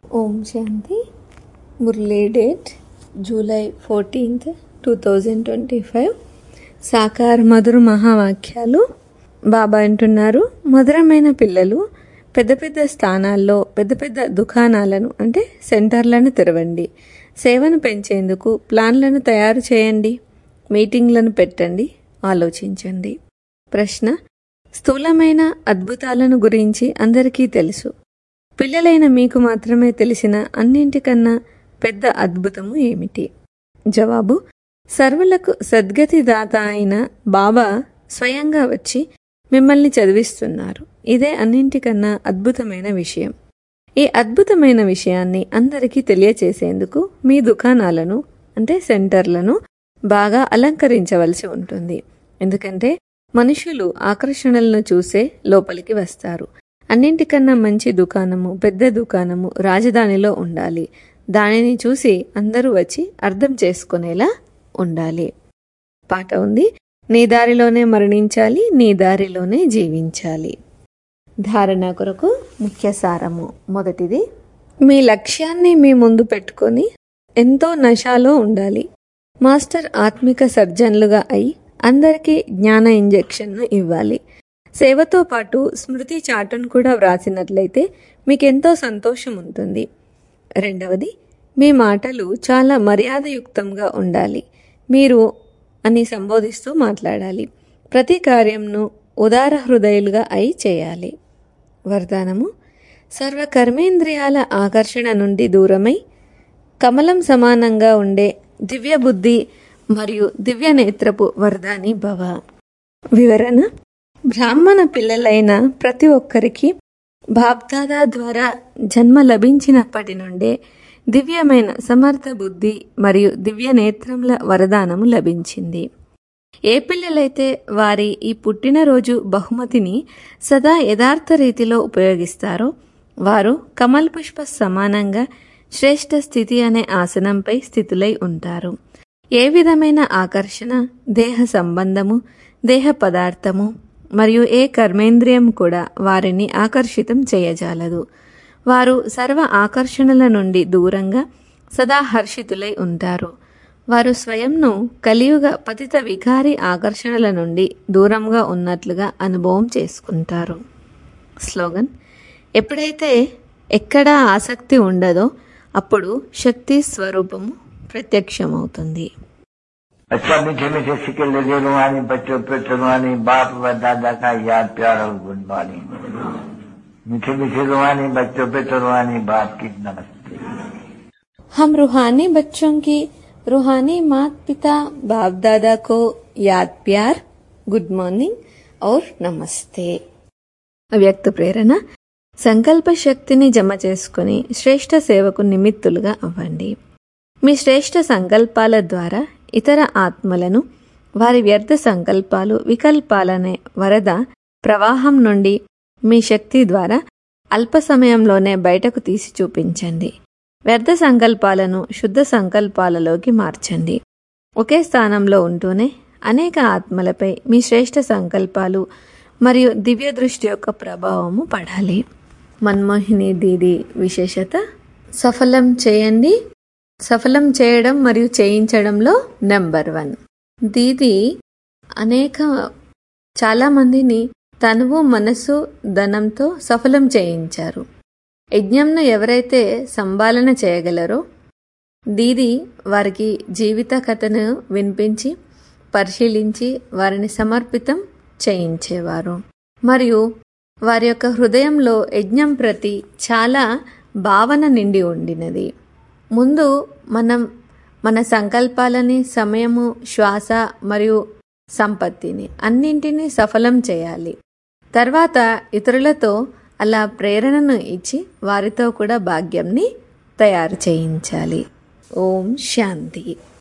ఓం శాంతి Murli date July fourteenth two thousand twenty five సాకార్ మధుర మహావాక్యాలు బాబా అంటున్నారు మధురమైన పిల్లలు పెద్ద పెద్ద స్థానాల్లో పెద్ద పెద్ద దుకాణాలను అంటే సెంటర్లను తెరవండి సేవను పెంచేందుకు ప్లాన్లను తయారు చేయండి మీటింగ్లను పెట్టండి ఆలోచించండి ప్రశ్న స్థూలమైన అద్భుతాలను గురించి అందరికీ తెలుసు పిల్లలైన మీకు మాత్రమే తెలిసిన అన్నింటికన్నా పెద్ద అద్భుతము ఏమిటి జవాబు సర్వులకు సద్గతి దాత అయిన బాబా స్వయంగా వచ్చి మిమ్మల్ని చదివిస్తున్నారు ఇదే అన్నింటికన్నా అద్భుతమైన విషయం ఈ అద్భుతమైన విషయాన్ని అందరికీ తెలియచేసేందుకు మీ దుకాణాలను అంటే సెంటర్లను బాగా అలంకరించవలసి ఉంటుంది ఎందుకంటే మనుషులు ఆకర్షణలను చూసే లోపలికి వస్తారు అన్నింటికన్నా మంచి దుకాణము పెద్ద దుకాణము రాజధానిలో ఉండాలి దానిని చూసి అందరూ వచ్చి అర్థం చేసుకునేలా ఉండాలి పాట ఉంది నీ దారిలోనే మరణించాలి నీ దారిలోనే జీవించాలి ధారణ కొరకు ముఖ్య సారము మొదటిది మీ లక్ష్యాన్ని మీ ముందు పెట్టుకొని ఎంతో నశాలో ఉండాలి మాస్టర్ ఆత్మిక సర్జన్లుగా అయి అందరికీ జ్ఞాన ఇంజెక్షన్ను ఇవ్వాలి సేవతో పాటు స్మృతి చాటును కూడా వ్రాసినట్లయితే మీకెంతో సంతోషం ఉంటుంది రెండవది మీ మాటలు చాలా మర్యాదయుక్తంగా ఉండాలి మీరు అని సంబోధిస్తూ మాట్లాడాలి ప్రతి కార్యంను ఉదార హృదయులుగా అయి చేయాలి వరదానము సర్వ కర్మేంద్రియాల ఆకర్షణ నుండి దూరమై కమలం సమానంగా ఉండే దివ్య బుద్ధి మరియు దివ్య నేత్రపు వరదాని భవ వివరణ బ్రాహ్మణ పిల్లలైన ప్రతి ఒక్కరికి బాబ్దాదా ద్వారా జన్మ లభించినప్పటి నుండే దివ్యమైన సమర్థ బుద్ధి మరియు దివ్య నేత్రముల వరదానము లభించింది ఏ పిల్లలైతే వారి ఈ పుట్టినరోజు బహుమతిని సదా యథార్థ రీతిలో ఉపయోగిస్తారో వారు కమల్ పుష్ప సమానంగా శ్రేష్ఠ స్థితి అనే ఆసనంపై స్థితులై ఉంటారు ఏ విధమైన ఆకర్షణ దేహ సంబంధము దేహ పదార్థము మరియు ఏ కర్మేంద్రియం కూడా వారిని ఆకర్షితం చేయజాలదు వారు సర్వ ఆకర్షణల నుండి దూరంగా సదా హర్షితులై ఉంటారు వారు స్వయంను కలియుగ పతిత వికారి ఆకర్షణల నుండి దూరంగా ఉన్నట్లుగా అనుభవం చేసుకుంటారు స్లోగన్ ఎప్పుడైతే ఎక్కడ ఆసక్తి ఉండదో అప్పుడు శక్తి స్వరూపము ప్రత్యక్షమవుతుంది अच्छा मीठे मीठे सिक्के लगे रुहानी बच्चों पे रुहानी बाप व दादा का याद प्यार और गुड मॉर्निंग मीठे मीठे रुहानी बच्चों पे रुहानी बाप की नमस्ते हम रूहानी बच्चों की रूहानी माता पिता बाप दादा को याद प्यार గుడ్ మార్నింగ్ और నమస్తే వ్యక్త ప్రేరణ సంకల్ప శక్తిని జమ చేసుకుని శ్రేష్ఠ సేవకు నిమిత్తులుగా అవ్వండి మీ శ్రేష్ఠ సంకల్పాల ద్వారా ఇతర ఆత్మలను వారి వ్యర్థ సంకల్పాలు వికల్పాలనే వరద ప్రవాహం నుండి మీ శక్తి ద్వారా అల్ప సమయంలోనే బయటకు తీసి చూపించండి వ్యర్థ సంకల్పాలను శుద్ధ సంకల్పాలలోకి మార్చండి ఒకే స్థానంలో ఉంటూనే అనేక ఆత్మలపై మీ శ్రేష్ఠ సంకల్పాలు మరియు దివ్య దృష్టి యొక్క ప్రభావము పడాలి మన్మోహిని దీది విశేషత సఫలం చేయండి సఫలం చేయడం మరియు చేయించడంలో నెంబర్ వన్ దీది అనేక చాలామందిని తనువు మనసు ధనంతో సఫలం చేయించారు యజ్ఞంను ఎవరైతే సంపాలన చేయగలరో దీది వారికి జీవిత కథను వినిపించి పరిశీలించి వారిని సమర్పితం చేయించేవారు మరియు వారి యొక్క హృదయంలో యజ్ఞం ప్రతి చాలా భావన నిండి ఉండినది ముందు మనం మన సంకల్పాలని సమయము శ్వాస మరియు సంపత్తిని అన్నింటినీ సఫలం చేయాలి తర్వాత ఇతరులతో అలా ప్రేరణను ఇచ్చి వారితో కూడా భాగ్యంని తయారు చేయించాలి ఓం శాంతి